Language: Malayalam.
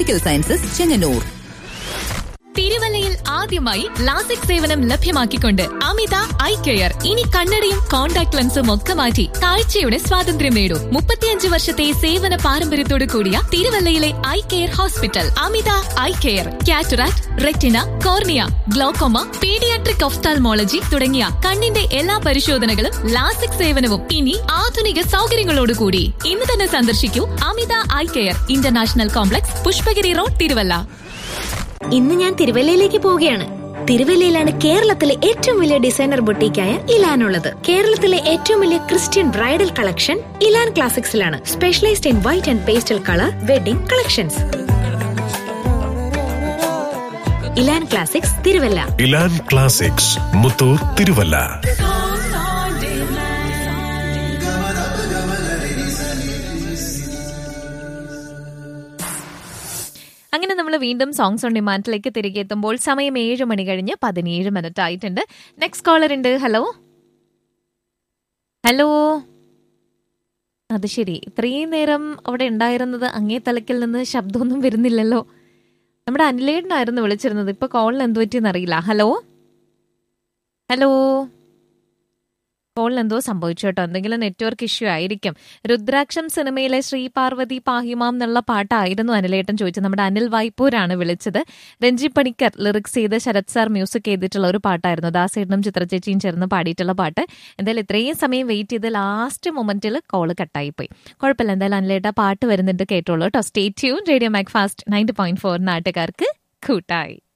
മെഡിക്കൽ സയൻസസ് ചെങ്ങന്നൂർ തിരുവല്ലയിൽ ആദ്യമായി ലാസിക് സേവനം ലഭ്യമാക്കിക്കൊണ്ട് അമിത ഐ കെയർ ഇനി കണ്ണടയും കോൺടാക്ട് ലെൻസും ഒക്കെ മാറ്റി കാഴ്ചയുടെ സ്വാതന്ത്ര്യം നേടൂ മുപ്പത്തിയഞ്ച് വർഷത്തെ സേവന പാരമ്പര്യത്തോടു കൂടിയ തിരുവല്ലയിലെ eye care hospital Amitha eye care cataract retina cornea glaucoma paediatric ophthalmology തുടങ്ങിയ കണ്ണിന്റെ എല്ലാ പരിശോധനകളും ലാസിക് സേവനവും ഇനി ആധുനിക സൗകര്യങ്ങളോടുകൂടി ഇന്ന് തന്നെ സന്ദർശിക്കൂ Amitha eye care international complex Pushpagiri road Thiruvalla ഇന്ന് ഞാൻ തിരുവല്ലയിലേക്ക് പോവുകയാണ് തിരുവല്ലയിലാണ് കേരളത്തിലെ ഏറ്റവും വലിയ ഡിസൈനർ ബൊട്ടീക്കായ ഇലാൻ ഉള്ളത് കേരളത്തിലെ ഏറ്റവും വലിയ ക്രിസ്ത്യൻ ബ്രൈഡൽ കളക്ഷൻ ഇലാൻ ക്ലാസിക്സിലാണ് specialised in white and pastel colour wedding collections Elan classics Thiruvalla Elan classics Muthoor Thiruvalla അങ്ങനെ നമ്മൾ വീണ്ടും സോങ്സ് ഓൺ ഡിമാൻഡിലേക്ക് തിരികെ എത്തുമ്പോൾ സമയം ഏഴ് മണി കഴിഞ്ഞ് പതിനേഴ് മിനിറ്റ് ആയിട്ടുണ്ട് നെക്സ്റ്റ് കോളർ ഉണ്ട് ഹലോ ഹലോ അത് ശരി ഇത്രയും നേരം അവിടെ ഉണ്ടായിരുന്നത് അങ്ങേ തലക്കിൽ നിന്ന് ശബ്ദമൊന്നും വരുന്നില്ലല്ലോ നമ്മുടെ അനിലേട്ടനായിരുന്നു വിളിച്ചിരുന്നത് ഇപ്പൊ കോളിൽ എന്ത് പറ്റിയെന്ന് അറിയില്ല ഹലോ ഹലോ കോളിൽ എന്തോ സംഭവിച്ചു കേട്ടോ എന്തെങ്കിലും നെറ്റ്വർക്ക് ഇഷ്യൂ ആയിരിക്കും രുദ്രാക്ഷം സിനിമയിലെ ശ്രീ പാർവതി പാഹിമാം എന്നുള്ള പാട്ടായിരുന്നു അനിലേട്ടൻ ചോദിച്ചത് നമ്മുടെ അനിൽ വായ്പൂരാണ് വിളിച്ചത് രഞ്ജി പണിക്കർ ലിറിക്സ് ചെയ്ത് ശരത് സാർ മ്യൂസിക് ചെയ്തിട്ടുള്ള ഒരു പാട്ടായിരുന്നു ദാസേട്ടനും ചിത്രചേച്ചിയും ചേർന്ന് പാടിയിട്ടുള്ള പാട്ട് എന്തായാലും ഇത്രയും സമയം വെയിറ്റ് ചെയ്ത് ലാസ്റ്റ് മൊമെന്റിൽ കോള് കട്ടായി പോയി കുഴപ്പമില്ല എന്തായാലും അനിലേട്ട പാട്ട് വരുന്നുണ്ട് കേട്ടോളൂ കേട്ടോ stay tune radio Mac Fast ninety point four നാട്ടുകാർക്ക് കൂട്ടായി